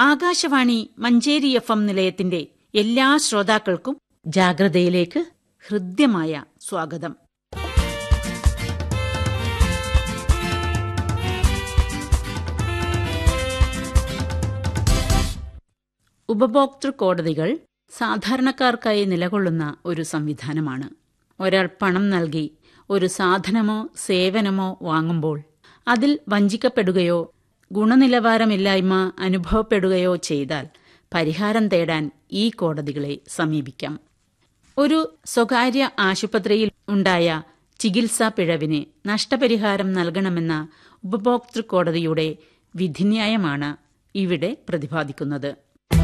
Akashvani Manjeri F M നിലയത്തിന്റെ എല്ലാ ശ്രോതാക്കൾക്കും ജാഗ്രതയിലേക്ക് ഹൃദ്യമായ സ്വാഗതം ഉപഭോക്തൃ കോടതികൾ സാധാരണക്കാർക്കായി നിലകൊള്ളുന്ന ഒരു സംവിധാനമാണ് ഒരാൾ പണം നൽകി ഒരു സാധനമോ സേവനമോ വാങ്ങുമ്പോൾ അതിൽ വഞ്ചിക്കപ്പെടുകയോ ഗുണനിലവാരമില്ലായ്മ അനുഭവപ്പെടുകയോ ചെയ്താൽ പരിഹാരം തേടാൻ ഈ കോടതികളെ സമീപിക്കാം ഒരു സ്വകാര്യ ആശുപത്രിയിൽ ഉണ്ടായ ചികിത്സാ പിഴവിന് നഷ്ടപരിഹാരം നൽകണമെന്ന ഉപഭോക്തൃ കോടതിയുടെ വിധിന്യായമാണ് ഇവിടെ പ്രതിപാദിക്കുന്നത്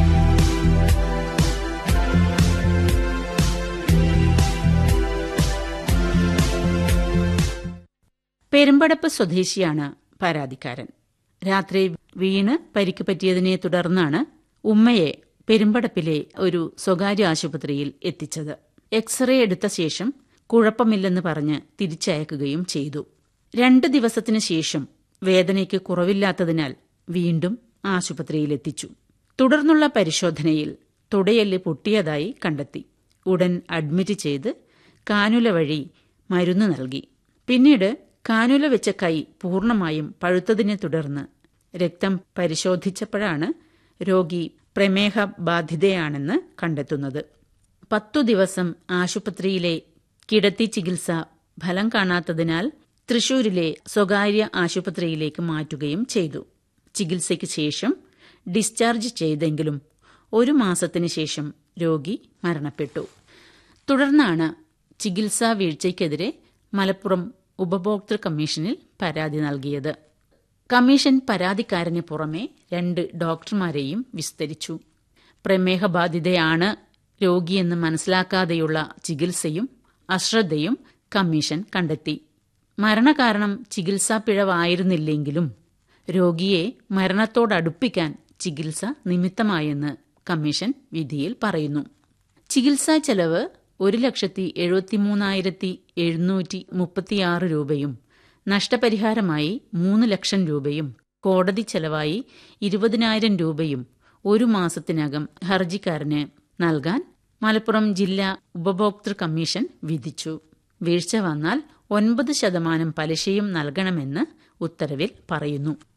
പെരുമ്പടപ്പ് സ്വദേശിയാണ് പരാതിക്കാരൻ രാത്രി വീണ് പരിക്ക് പറ്റിയതിനെ തുടർന്നാണ് ഉമ്മയെ പെരുമ്പടപ്പിലെ ഒരു സ്വകാര്യ ആശുപത്രിയിൽ എത്തിച്ചത് എക്സ്റേ എടുത്ത ശേഷം കുഴപ്പമില്ലെന്ന് പറഞ്ഞ് തിരിച്ചയക്കുകയും ചെയ്തു രണ്ട് ദിവസത്തിനു ശേഷം വേദനയ്ക്ക് കുറവില്ലാത്തതിനാൽ വീണ്ടും ആശുപത്രിയിലെത്തിച്ചു തുടർന്നുള്ള പരിശോധനയിൽ തുടയെല്ല് പൊട്ടിയതായി കണ്ടെത്തി ഉടൻ അഡ്മിറ്റ് ചെയ്ത് കാനുല വഴി മരുന്ന് നൽകി പിന്നീട് കാനുല വെച്ച കൈ പൂർണ്ണമായും പഴുത്തതിനെ തുടർന്ന് രക്തം പരിശോധിച്ചപ്പോഴാണ് രോഗി പ്രമേഹ ബാധിതയാണെന്ന് കണ്ടെത്തുന്നത് പത്തു ദിവസം ആശുപത്രിയിലെ കിടത്തി ചികിത്സ ഫലം കാണാത്തതിനാൽ തൃശൂരിലെ സ്വകാര്യ ആശുപത്രിയിലേക്ക് മാറ്റുകയും ചെയ്തു ചികിത്സയ്ക്ക് ശേഷം ഡിസ്ചാർജ് ചെയ്തെങ്കിലും ഒരു മാസത്തിന് ശേഷം രോഗി മരണപ്പെട്ടു തുടർന്നാണ് ചികിത്സാ വീഴ്ചയ്ക്കെതിരെ മലപ്പുറം ഉപഭോക്തൃ കമ്മീഷനിൽ പരാതി നൽകിയത് കമ്മീഷൻ പരാതിക്കാരന് പുറമെ രണ്ട് ഡോക്ടർമാരെയും വിസ്തരിച്ചു പ്രമേഹബാധിതയാണ് രോഗിയെന്ന് മനസ്സിലാക്കാതെയുള്ള ചികിത്സയും അശ്രദ്ധയും കമ്മീഷൻ കണ്ടെത്തി മരണകാരണം ചികിത്സാ പിഴവായിരുന്നില്ലെങ്കിലും രോഗിയെ മരണത്തോടടുപ്പിക്കാൻ ചികിത്സ നിമിത്തമായെന്ന് കമ്മീഷൻ വിധിയിൽ പറയുന്നു ചികിത്സാ ചെലവ് ഒരു ലക്ഷത്തി എഴുപത്തിമൂന്നായിരത്തി എഴുന്നൂറ്റി മുപ്പത്തിയാറ് രൂപയും നഷ്ടപരിഹാരമായി മൂന്ന് ലക്ഷം രൂപയും കോടതി ചെലവായി ഇരുപതിനായിരം രൂപയും ഒരു മാസത്തിനകം ഹർജിക്കാരന് നൽകാൻ മലപ്പുറം ജില്ലാ ഉപഭോക്തൃ കമ്മീഷൻ വിധിച്ചു വീഴ്ച വന്നാൽ ഒൻപത് ശതമാനം പലിശയും നൽകണമെന്ന് ഉത്തരവിൽ പറയുന്നു